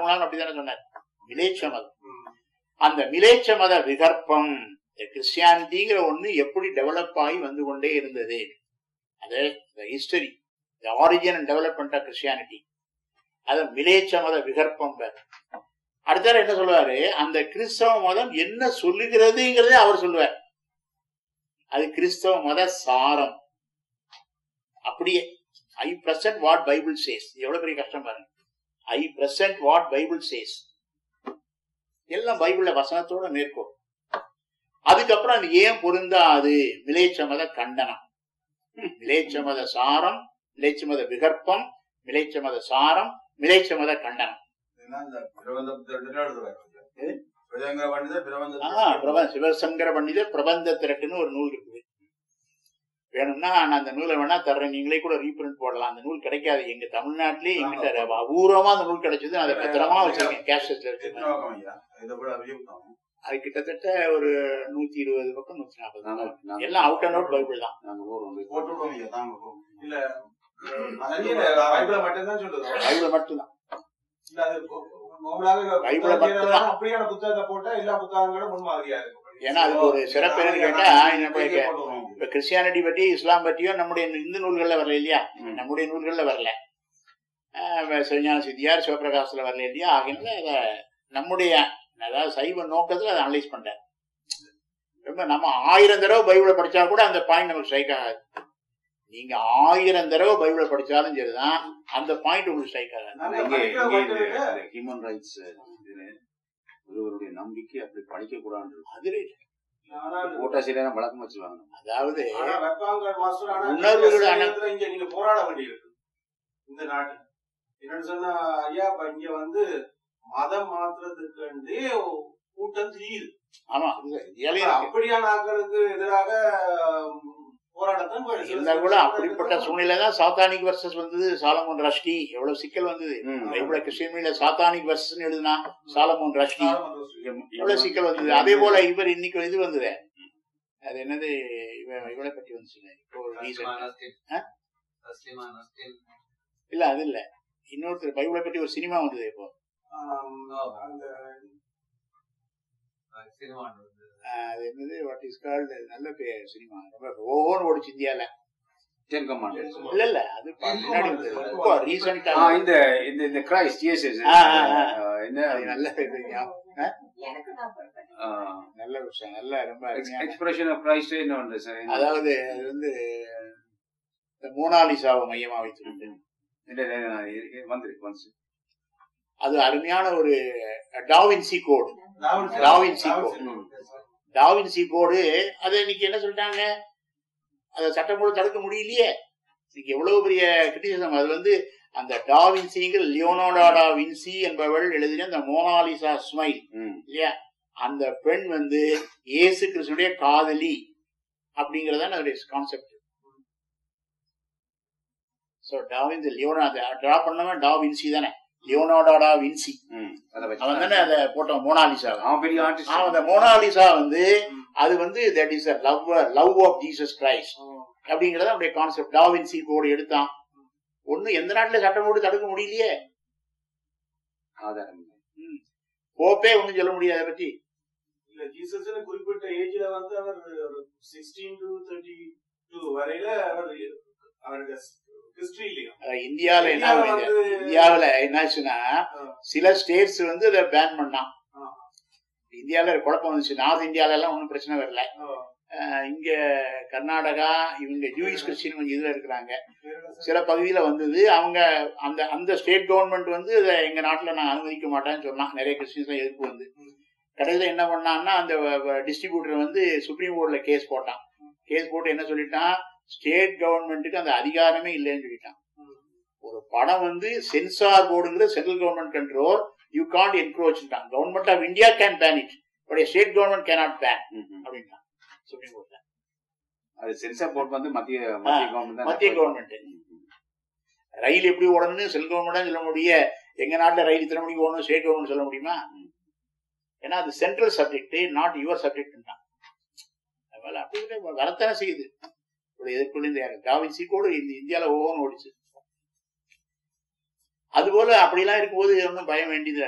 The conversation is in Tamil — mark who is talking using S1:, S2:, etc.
S1: சாமிநாதன் அப்படித்தானே சொன்னார் மிலேச்ச மதம் அந்த மிலேச்ச மத விகற்பம் கிறிஸ்டியானிட்டிங்கிற ஒண்ணு எப்படி டெவலப் ஆகி வந்து கொண்டே இருந்தது அது history the origin and development of Christianity அது மிலேச்ச மத விகற்பம் பேர் அடுத்தாரு என்ன சொல்லுவாரு அந்த கிறிஸ்தவ மதம் என்ன சொல்லுகிறதுங்கிறதே அவர் சொல்லுவார் அது கிறிஸ்தவ மத சாரம் அப்படியே I present what Bible says எவ்வளவு பெரிய கஷ்டம் பாருங்க I present what Bible says எல்லாம் பைபிள்ல வசனத்தோட மேற்கோள் அதுக்கப்புறம் அது ஏன் பொருந்தாது மிலேச்ச மத கண்டனம் மிலேச்ச மத சாரம் மிலேச்ச மத விகற்பம் மிலேச்ச மத சாரம் மிலேச்ச மத கண்டனம்
S2: ஏன்னா இந்த பிரபந்த புத்தகத்துல எழுதுறாரு.
S1: எது?
S2: பிரஜங்கர பண்டிதர் பிரபந்த
S1: ஆஹ் பிரப சிவசங்கர பண்டிதர் பிரபந்த திரட்டுன்னு ஒரு நூல் இருக்குது வேணும்னா நான் அந்த நூலை வேணா தர்றேன் நீங்களே கூட ரீபிரிண்ட் போடலாம் அந்த நூல் கிடைக்காது எங்க தமிழ்நாட்டிலே எங்கிட்ட அபூர்வமா அந்த நூல் கிடைச்சது அதை பத்திரமா வச்சிருக்கேன் கேஷஸ்ல
S2: எத்தனை
S1: வச்சிருக்கேன்
S2: பக்கம் ஐயா இதை விட அதிக புத்தகம்
S1: அது கிட்டத்தட்ட ஒரு நூத்தி இருபது பக்கம் நூத்தி நாற்பது
S3: நாங்க-
S1: பக்கம்
S3: நாங்க-
S1: எல்லாம் அவுட் அண்ட் அவுட் பைபிள் தான்
S3: நாங்க ஊர் வந்து
S2: போட்டு விடுவோம் ஐயா தாங்க போகும்.
S4: இல்ல
S2: அது
S4: பைபிள மட்டும்தான் சொல்லுது
S1: பைபிள் மட்டும்தான்
S4: இல்ல அது மாமூலாக
S1: பைபிளை
S4: புத்தகத்தை
S1: மட்டும்தான்.
S4: அப்படியான புத்தகத்தை போட்டா எல்லா புத்தகங்களும் முன்மாதிரியா இருக்கும்
S1: ஏன்னா அதுக்கு ஒரு சிறப்பு என்னன்னு கேட்டா நம்ம
S2: இங்கே
S1: இப்ப-
S2: போட்டு விடுவோம்.
S1: இப்ப கிறிஸ்டியானிட்டி பத்தி இஸ்லாம் பத்தியோ நம்முடைய இந்து நூல்கள்ல வரல இல்லையா
S3: ம்.
S1: நம்முடைய நூல்கள்ல வரல ஆஹ் சிவஞான சித்தியார் சிவபிரகாசத்துல வரல இல்லையா ஆகினால அத நம்முடைய அதாவது சைவ நோக்கத்துல அதை அனலைஸ் பண்றாரு ரொம்ப நம்ம ஆயிரம் தடவை பைபிளை படிச்சா கூட அந்த பாயிண்ட் நமக்கு ஸ்ட்ரைக் ஆகாது நீங்க ஆயிரம் தடவை பைபிளை படிச்சாலும் சரிதான் அந்த பாயிண்ட் உங்களுக்கு ஸ்ட்ரைக் ஆகாது
S4: நாங்க
S3: இங்கே
S4: படிக்கிற
S3: இங்கே
S4: மட்டும் இல்ல.
S3: இந்த ஹியூமன் ரைட்ஸ் இதுல ஒருவருடைய நம்பிக்கை அப்படி படிக்க கூடாது
S1: அது right.
S4: ஆனால்
S3: போட்டா சரியான வழக்கம் வச்சுருவாங்க
S1: அதாவது
S4: ஆனா வெப்பாங்க மாஸ்டர் ஆனா
S1: உணர்வுகள்
S4: இந்த
S1: ஆனா-
S4: சமயத்துல இங்க நீங்க போராட வேண்டியிருக்கு இந்த நாட்டு என்னன்னு சொன்னா ஐயா இப்ப இங்க வந்து மதம் மாத்துறதுக்கு கூட்டம் தெரியுது
S1: ஆமா அது இயலையும் இருக்கு.
S4: அப்படியான ஆட்களுக்கு எதிராக உம், போராடத்தான் போய் சில
S1: இருந்தா கூட
S4: சில
S1: அப்படிப்பட்ட சூழ்நிலை தான் சாத்தானிக் வர்சஸ் வந்தது சாலமோன் ரஷ்டி எவ்வளவு சிக்கல் வந்தது
S3: ம்.
S1: பைபிள கிறிஸ்டியன்ல சாத்தானிக் வர்சஸ் எழுதுனா சாலமோன் ரஷ்டி
S4: சாலமன் ரசூல்.
S1: எவ்வளவு சிக்கல் வந்தது அதே போல இவர் இன்னைக்கு இது வந்தது அது என்னது இவ- இவளை பத்தி வந்துச்சுங்க இப்போ recent- ஆ? இல்ல அது இல்ல இன்னொருத்தர் பைபிளை பத்தி ஒரு சினிமா வந்தது இப்போ
S4: ஆம், அந்த
S1: ஆஹ் அது என்னது வாட் இஸ் கால்டு நல்ல பேர் சினிமா ரொம்ப ஓஹோன்னு ஓடிச்சு இந்தியால
S3: டென் கமாண்டர்ஸ்
S1: இல்ல இல்ல அது முன்னாடி வந்தது இப்போ ரீசெண்டா
S3: ஆ இந்த இந்த இந்த கிரைஸ்ட் எஸ் எஸ்
S1: ஆ, ஆ, ஆ.
S3: என்ன
S1: நல்ல இது ஞாபகம். ஆ?
S5: எனக்கு தான் பண்றேன்
S1: நல்ல விஷயம் நல்ல ரொம்ப அருமையான
S3: எக்ஸ்பிரஷன் ஆஃப் கிரைஸ்ட் என்ன ஒன்று சார்
S1: அதாவது அது வந்து இந்த மோனாலிசாவை மையமா வைத்திருந்தது
S3: இல்ல இல்ல, இல்ல, நான் இரு- இரு- வந்துரு வந்து
S1: அது அருமையான ஒரு Da Vinci code
S4: Da Vinci
S1: Da Vinci
S4: Da Vinci
S3: code.
S1: Da Vinci code அதை இன்னைக்கு என்ன சொல்லிட்டாங்க அதை சட்டம் கூட தடுக்க முடியலையே இன்னைக்கு எவ்வளவு பெரிய கிரிட்டிசிசம் அது வந்து அந்த டாவின்சிங்கிற லியோனோடா வின்சி என்பவள் எழுதின அந்த மோனாலிசா ஸ்மைல்
S3: ம்
S1: இல்லையா அந்த பெண் வந்து இயேசு கிறிஸ்துடைய காதலி அப்படிங்கறத அதோடைய concept so Da Vinci Leonardo draw பண்ணவன் டா வின்சி தானே லியோனோடா வின்சி
S3: ம் அதை
S1: அவன்
S3: வச்சு
S1: தானே அதை போட்டான் மோனாலிசா
S3: அவன் பெரிய ஆர்டிஸ்ட்
S1: அவன் அந்த மோனாலிசா வந்து அது வந்து that is a love love of Jesus Christ அப்படிங்கறத அப்படியே கான்செப்ட் டாவின்சி கோடு எடுத்தான் ஒண்ணு எந்த நாட்டுல சட்டம் போட்டு தடுக்க முடியலையே
S3: ஆதாரம்
S1: போப்பே ஒண்ணும் சொல்ல முடியாது அதை பத்தி
S4: இல்ல ஜீசஸ்னு குறிப்பிட்ட ஏஜ்ல வந்து அவர் சிக்ஸ்டீன் டு தேர்ட்டி டூ வரையில அவர் அவருடைய ஹிஸ்டரி இல்லையா
S1: அஹ் இந்தியால என்ன
S4: இந்தியாவுல
S1: ஆகுது?
S4: வந்து-
S1: இந்தியாவுல என்னாச்சுன்னா
S4: ஆ.
S1: சில ஸ்டேட்ஸ் வந்து அதை பேன் பண்ணான்
S4: ஆ.
S1: இந்தியால ஒரு குழப்பம் வந்துச்சு நார்த் இந்தியால எல்லாம் ஒன்றும் பிரச்சனை வரல
S4: ஆ.
S1: அஹ் இங்க கர்நாடகா இவங்க ஜூயிஷ் கிறிஸ்டின் கொஞ்சம் இதுல இருக்கிறாங்க
S4: வேற என்ன சார்?
S1: சில பகுதியில வந்தது அவங்க அந்த அந்த ஸ்டேட் கவர்மெண்ட் வந்து இதை எங்க நாட்டுல நான் அனுமதிக்க மாட்டேன்னு சொன்னான் நிறைய கிறிஸ்டின்ஸ் எல்லாம் எதிர்ப்பு வந்து கடைசியில என்ன பண்ணான்னா அந்த டிஸ்ட்ரிபியூட்டர் வந்து சுப்ரீம் கோர்ட்ல கேஸ் போட்டான் கேஸ் போட்டு என்ன சொல்லிட்டான் ஸ்டேட் கவர்மெண்ட்டுக்கு அந்த அதிகாரமே இல்லைன்னு சொல்லிட்டான் ஒரு படம் வந்து சென்சார் போர்டுங்கிற central government control you can't என்க்ரோச்ட்டான் government of India can ban it but state government cannot ban அப்படின்ட்டான் சுப்ரீம் கோர்ட்ல
S3: அது சென்சார் போர்ட் வந்து மத்திய மத்திய கவர்மெண்ட் தான்
S1: மத்திய கவர்மெண்ட் ரயில் எப்படி ஓடணும்னு சென்ட்ரல் கவர்மெண்ட் சொல்ல முடிய எங்க நாட்டுல ரயில் இத்தனை மணிக்கு ஓடணும் ஸ்டேட் கவர்மெண்ட் சொல்ல முடியுமா ஏன்னா அது central subject not your subject தான் அதனால அப்படி கூட வரத்தானே செய்யுது ஒரு எதிர்ப்புல இந்த டாவின்சி கூட இந்த இந்தியால ஓன்னு ஓடிச்சு அதுபோல அப்படிலாம் இருக்கும்போது ஒன்றும் பயம் வேண்டியது